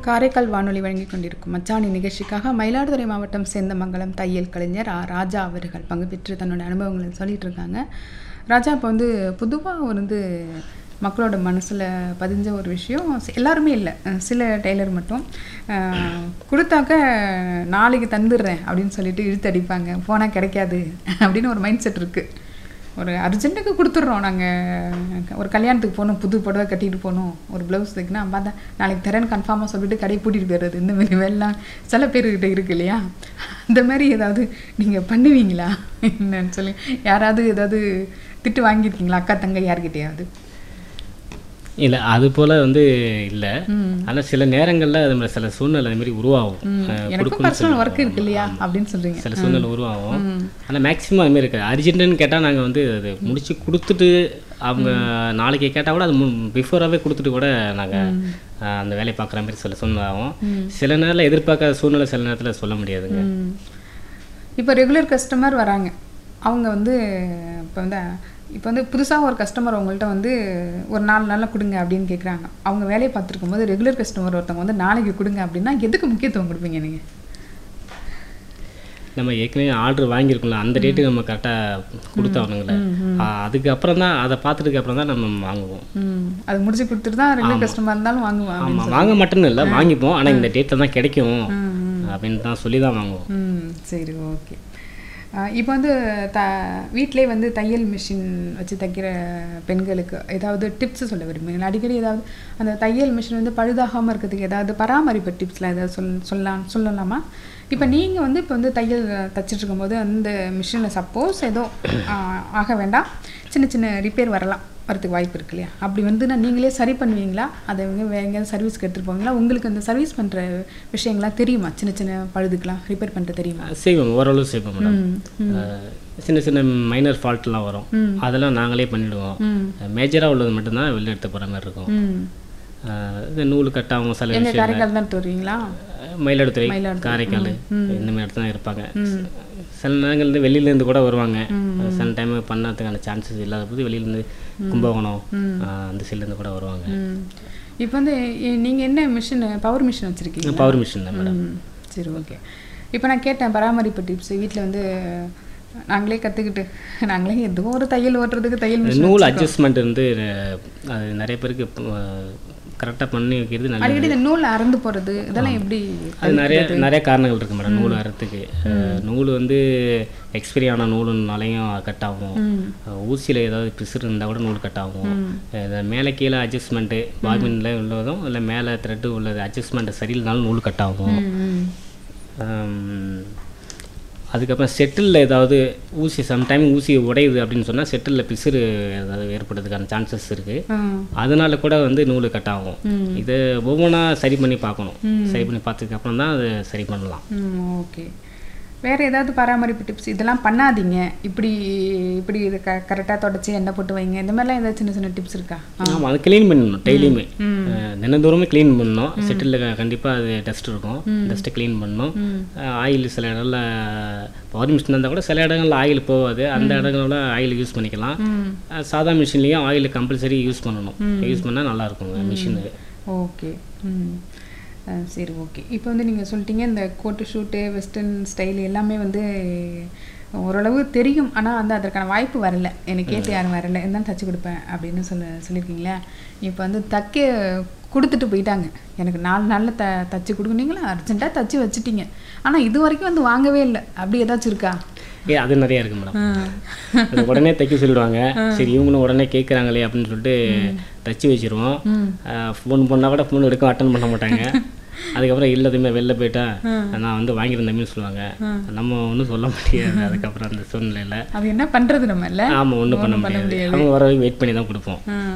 காரைக்கால் வானொலி வழங்கிக் கொண்டிருக்கும் மச்சாணி நிகழ்ச்சிக்காக மயிலாடுதுறை மாவட்டம் சேந்தமங்கலம் தையல் கலைஞர் ஆ ராஜா அவர்கள் பங்கு பெற்று தன்னோட அனுபவங்களை சொல்லிட்டு இருக்காங்க ராஜா இப்போ வந்து பொதுவாக வந்து மக்களோட மனசில் பதிஞ்ச ஒரு விஷயம் சி- எல்லாருமே இல்லை அஹ் சில டெய்லர் மட்டும் அஹ் கொடுத்தாக்க நாளைக்கு தந்துடுறேன் அப்படின்னு சொல்லிட்டு இழுத்து அடிப்பாங்க போனால் கிடைக்காது அப்படின்னு ஒரு மைண்ட் செட் இருக்குது ஒரு அர்ஜென்ட்டுக்கு கொடுத்துட்றோம் நாங்கள் ஒரு கல்யாணத்துக்கு போகணும் புது புடவை கட்டிட்டு போகணும் ஒரு ப்ளவுஸ் தைக்கணும் பார்த்தா நாளைக்கு தரேன்னு கன்ஃபார்மாக சொல்லிட்டு கடையை பூட்டிட்டு போயிடுறது இந்த மாதிரி வேலைலாம் சில பேர்கிட்ட இருக்கு இல்லையா அந்த மாதிரி ஏதாவது நீங்கள் பண்ணுவீங்களா என்னன்னு சொல்லி யாராவது ஏதாவது திட்டு வாங்கியிருக்கீங்களா அக்கா தங்க யார்கிட்டயாவது இல்லை அது போல் வந்து இல்லை ம். ஆனால் சில நேரங்களில் அது மாதிரி சில சூழ்நிலை அது மாதிரி உருவாகும் ம், அஹ் எனக்கும் கொடுக்கணும்னு பர்சனல் சொல்லி ஒர்க் இருக்கு இல்லையா அப்படின்னு சொல்கிறீங்க சில சூழ்நிலை உருவாகும் ஆனால் மேக்ஸிமம் அது மாதிரி இருக்காது அர்ஜென்ட்டுன்னு கேட்டால் நாங்கள் வந்து அது முடிச்சு கொடுத்துட்டு அவங்க நாளைக்கு கேட்டால் கூட அது பிஃபோராகவே கொடுத்துட்டு கூட நாங்கள் அந்த வேலையை பார்க்குற மாதிரி சில சூழ்நிலை ஆகும் சில நேரத்தில் எதிர்பார்க்காத சூழ்நிலை சில நேரத்தில் சொல்ல முடியாதுங்க ம். இப்போ ரெகுலர் கஸ்டமர் வராங்க அவங்க வந்து இப்போ வந்து இப்போ வந்து புதுசாக ஒரு கஸ்டமர் அவங்கள்ட்ட வந்து ஒரு நாலு நாளில் கொடுங்க அப்படின்னு கேட்குறாங்க அவங்க வேலையை பார்த்துருக்கும் போது ரெகுலர் கஸ்டமர் ஒருத்தவங்க வந்து நாளைக்கு கொடுங்க அப்படின்னா எதுக்கு முக்கியத்துவம் கொடுப்பீங்க நீங்கள் நம்ம ஏற்கனவே ஆர்டர் வாங்கியிருக்கோம்ல அந்த டேட்டுக்கு நம்ம கரெக்டாக கொடுத்தாகணுங்களே அதுக்கப்புறம் தான் அதை பார்த்துட்டுக்கு அப்புறம் தான் நம்ம வாங்குவோம் ம் அது முடிச்சு கொடுத்துட்டு தான் ரெகுலர் கஸ்டமர் இருந்தாலும் வாங்குவாங்க ஆமாம் வாங்க மட்டும் இல்லை வாங்கிப்போம் ஆனால் இந்த டேட்டில் தான் கிடைக்கும் அப்படின்னு தான் சொல்லி தான் வாங்குவோம் ம் சரி ஓகே இப்போ வந்து த வீட்டிலே வந்து தையல் மிஷின் வச்சு தைக்கிற பெண்களுக்கு ஏதாவது டிப்ஸ் சொல்ல விரும்புறீங்களா அடிக்கடி ஏதாவது அந்த தையல் மிஷின் வந்து பழுதாகாமல் இருக்கிறதுக்கு ஏதாவது பராமரிப்பு டிப்ஸ்லாம் ஏதாவது சொல் சொல்லலாம் சொல்லலாமா இப்போ நீங்கள் வந்து இப்போ வந்து தையல் தச்சிட்டு இருக்கும்போது அந்த மிஷினில் சப்போஸ் ஏதோ ஆ, ஆக வேண்டாம் சின்ன சின்ன ரிப்பேர் வரலாம் வரதுக்கு வாய்ப்பு இருக்கு இல்லையா அப்படி வந்து நான் நீங்களே சரி பண்ணுவீங்களா அதை வந்து வேற எங்கேயாவது சர்வீஸ்க்கு எடுத்துகிட்டு போவீங்களா உங்களுக்கு அந்த சர்வீஸ் பண்ணுற விஷயங்கள்லாம் தெரியுமா சின்ன சின்ன பழுதுக்கெலாம் ரிப்பேர் பண்ணிட்டு தெரியுமா செய்வோம் ஓரளவு செய்வோம் மேடம் ம் அஹ் சின்ன சின்ன மைனர் ஃபால்ட்லாம் வரும் ம். அதெல்லாம் நாங்களே பண்ணிவிடுவோம் ம் மேஜராக உள்ளது மட்டும்தான் வெளில எடுத்து போகிற மாதிரி இருக்கும் ம் அஹ் இந்த நூல் கட்டாகும் சில எங்க விஷயம் காரைக்கால் தான் எடுத்து வருவீங்களா மயிலாடுதுறை மயிலாடுதுறை. காரைக்கால் இந்த மாதிரி இடத்துல தான் இருப்பாங்க சில நேரங்கள் வந்து வெளியிலேருந்து கூட வருவாங்க சில டைம் பண்ணறதுக்கான சான்சஸ் இல்லாத போது வெளியிலேருந்து கும்பகோணம் அஹ் அந்த சைட்லேருந்து கூட வருவாங்க ம் இப்போ வந்து இ- நீங்க என்ன மிஷின் பவர் மிஷின் வச்சிருக்கீங்க பவர் மிஷின் தான் மேடம் ம் சரி ஓகே இப்போ நான் கேட்டேன் பராமரிப்பு டிப்ஸ் வீட்டில் வந்து நாங்களே கற்றுக்கிட்டு நாங்களே ஏதோ ஒரு தையல் ஓட்டுறதுக்கு தையல் இந்த மிஷின் நூல் அட்ஜஸ்ட்மெண்ட் வந்து அஹ், அது நிறைய பேருக்கு கரெக்டாக பண்ணி வைக்கிறது நல்லது அடிக்கடி இந்த நூல் அறந்து போறது இதெல்லாம் எப்படி அது நிறைய நிறைய காரணங்கள் இருக்குது மேடம் நூல் அறத்துக்கு அஹ், நூல் வந்து எக்ஸ்பைரி ஆன நூலுனாலையும் கட் ஆகும் ம் அஹ், ஊசியில் ஏதாவது பிசுறு இருந்தால் கூட நூல் கட் ஆகும் இது மேலே கீழே அட்ஜஸ்ட்மெண்ட்டு பாபின்ல உள்ளதும் இல்லை மேலே த்ரெட்டு உள்ளது அட்ஜஸ்ட்மெண்ட் சரியில்லைனாலும் நூல் கட் ஆகும் ம், ம் ஹம், அதுக்கப்புறம் செட்டிலில் ஏதாவது ஊசி சம்டைம் ஊசி உடையுது அப்படின்னு சொன்னால் செட்டிலில் பிசுறு ஏதாவது ஏற்படுறதுக்கான சான்சஸ் இருக்குது ம் அதனால கூட வந்து நூல் கட் ஆகும் ம். இதை ஒவ்வொன்றா சரி பண்ணி பார்க்கணும் சரி பண்ணி பார்த்ததுக்கு அப்புறம் தான் அதை சரி பண்ணலாம் ம் ஓகே வேறு ஏதாவது பராமரிப்பு டிப்ஸ் இதெல்லாம் பண்ணாதீங்க இப்படி இப்படி இது க கரெக்டாக தொடச்சி எண்ணெய் போட்டு வைங்க இந்த மாதிரிலாம் ஏதாவது சின்ன சின்ன டிப்ஸ் இருக்கா ஆமாம் அது க்ளீன் பண்ணணும் டெய்லியுமே ம். தினந்தோறுமே க்ளீன் பண்ணணும் செட்டில் கண்டிப்பாக அது டஸ்ட் இருக்கும் டஸ்ட்டை க்ளீன் பண்ணணும் ஆயில் சில இடங்களில் பவர் மிஷின் இருந்தால் கூட சில இடங்களில் ஆயில் போகாது அந்த இடங்களில் ஆயில் யூஸ் பண்ணிக்கலாம் ம் அஹ் சாதா மிஷின்லேயும் ஆயில் கம்பல்சரி யூஸ் பண்ணணும் யூஸ் பண்ணால் நல்லா இருக்குங்க மிஷினு ஓகே ம் அஹ் சரி ஓகே இப்போ வந்து நீங்கள் சொல்லிட்டீங்க இந்த கோட்டு ஷூட்டு வெஸ்டர்ன் ஸ்டைல் எல்லாமே வந்து ஓரளவு தெரியும் ஆனால் வந்து அதற்கான வாய்ப்பு வரல எனக்கு கேட்டு யாரும் வரல இருந்தாலும் தச்சு கொடுப்பேன் அப்படின்னு சொல்ல சொல்லியிருக்கீங்களே இப்போ வந்து தைக்க கொடுத்துட்டு போயிட்டாங்க எனக்கு நாலு நாளில் த தச்சு கொடுக்குனீங்களா அர்ஜென்ட்டாக தச்சு வச்சுட்டீங்க ஆனால் இது வரைக்கும் வந்து வாங்கவே இல்லை அப்படி ஏதாச்சும் இருக்கா ஏ அது நிறைய இருக்கு மேடம் அது உடனே தைக்க சொல்லிடுவாங்க சரி இவங்களும் உடனே கேட்குறாங்களே அப்படின்னு சொல்லிட்டு தச்சு வச்சிருவோம் ஃபோன் பண்ணால் கூட ஃபோன் எடுக்க அட்டன் பண்ண மாட்டாங்க அதுக்கப்புறம் இல்லை திரும்ப வெளில போயிட்டா நான் வந்து வாங்கியிருந்தேன்னு சொல்லுவாங்க நம்ம ஒன்றும் சொல்ல முடியாது அதுக்கப்புறம் அந்த சூழ்நிலையில் அது என்ன பண்ணுறது நம்ம இல்லை ஆமாம் ஒன்றும் பண்ண முடியாது அவங்க வர வரைக்கும் வெயிட் பண்ணி தான் கொடுப்போம் ம்